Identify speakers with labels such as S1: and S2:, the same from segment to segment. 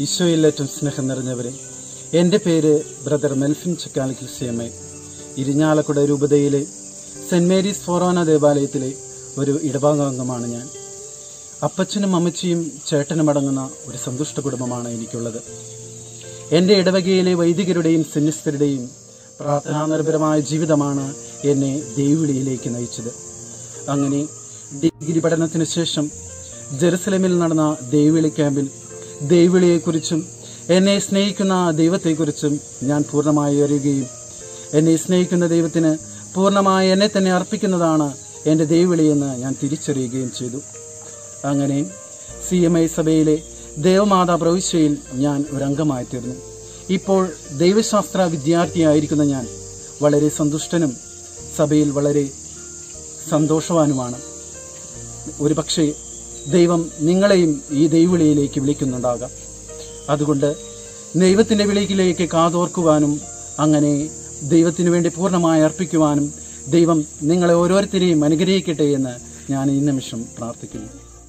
S1: ഈശോയിൽ ഏറ്റവും സ്നേഹം നിറഞ്ഞവരെ എൻ്റെ പേര് brother Melfin Chakkalikkal C M I Irinjalakuda രൂപതയിലെ സെൻറ് മേരീസ് ഫോറോന ദേവാലയത്തിലെ ഒരു ഇടഭാഗാംഗമാണ് ഞാൻ അപ്പച്ചനും അമ്മച്ചിയും ചേട്ടനും അടങ്ങുന്ന ഒരു സന്തുഷ്ട കുടുംബമാണ് എനിക്കുള്ളത് എൻ്റെ ഇടവകയിലെ വൈദികരുടെയും സന്യസ്തരുടെയും പ്രാർത്ഥനാനിർഭരമായ ജീവിതമാണ് എന്നെ ദൈവവിളിയിലേക്ക് നയിച്ചത് അങ്ങനെ ഡിഗ്രി പഠനത്തിന് ശേഷം ജെറുസലേമിൽ നടന്ന ദൈവവിളി ക്യാമ്പിൽ ദൈവവിളിയെക്കുറിച്ചും എന്നെ സ്നേഹിക്കുന്ന ദൈവത്തെക്കുറിച്ചും ഞാൻ പൂർണ്ണമായി അറിയുകയും എന്നെ സ്നേഹിക്കുന്ന ദൈവത്തിന് പൂർണ്ണമായി എന്നെ തന്നെ അർപ്പിക്കുന്നതാണ് എൻ്റെ ദൈവവിളിയെന്ന് ഞാൻ തിരിച്ചറിയുകയും ചെയ്തു അങ്ങനെ സി എം ഐ സഭയിലെ ദേവമാതാ പ്രവിശ്യയിൽ ഞാൻ ഒരംഗമായി തീർന്നു ഇപ്പോൾ ദൈവശാസ്ത്ര വിദ്യാർത്ഥിയായിരിക്കുന്ന ഞാൻ വളരെ സന്തുഷ്ടനും സഭയിൽ വളരെ സന്തോഷവാനുമാണ് ഒരുപക്ഷെ ദൈവം നിങ്ങളെയും ഈ ദൈവവിളിയിലേക്ക് വിളിക്കുന്നുണ്ടാകാം അതുകൊണ്ട് ദൈവത്തിൻ്റെ വിളിയിലേക്ക് കാതോർക്കുവാനും അങ്ങനെ ദൈവത്തിനു വേണ്ടി പൂർണ്ണമായി അർപ്പിക്കുവാനും ദൈവം നിങ്ങളെ ഓരോരുത്തരെയും അനുഗ്രഹിക്കട്ടെ എന്ന് ഞാൻ ഈ നിമിഷം പ്രാർത്ഥിക്കുന്നു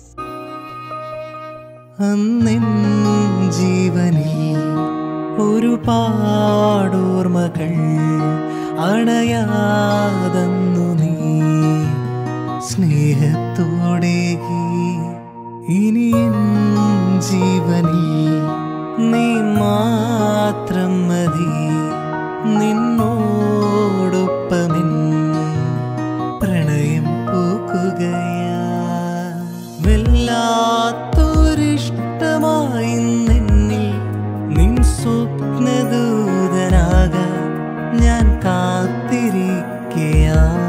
S2: അന്നിൻ ജീവനിൽ ഒരുപാടോർമ്മകൾ അണയാതന്നു നീ സ്നേഹത്തോടെ ഇനി എൻ ജീവനിൽ നീ മാത്രം മതി നിന്നോടൊപ്പമെൻ പ്രണയം പൂക്കുകയാ വല്ലാത്തൊരിഷ്ടമായി നിന്നിൽ നിൻ സ്വപ്നദൂതനാകാൻ ഞാൻ കാത്തിരിക്കയാ